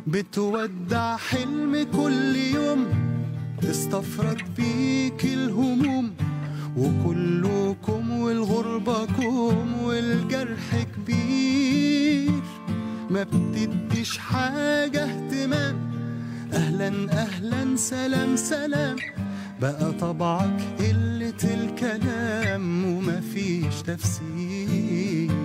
بتودع حلم كل يوم تستفرد بيك الهموم وكلكم والغربة كوم والجرح كبير ما بتديش حاجة اهتمام أهلا أهلا سلام سلام بقى طبعك قلة الكلام ومفيش تفسير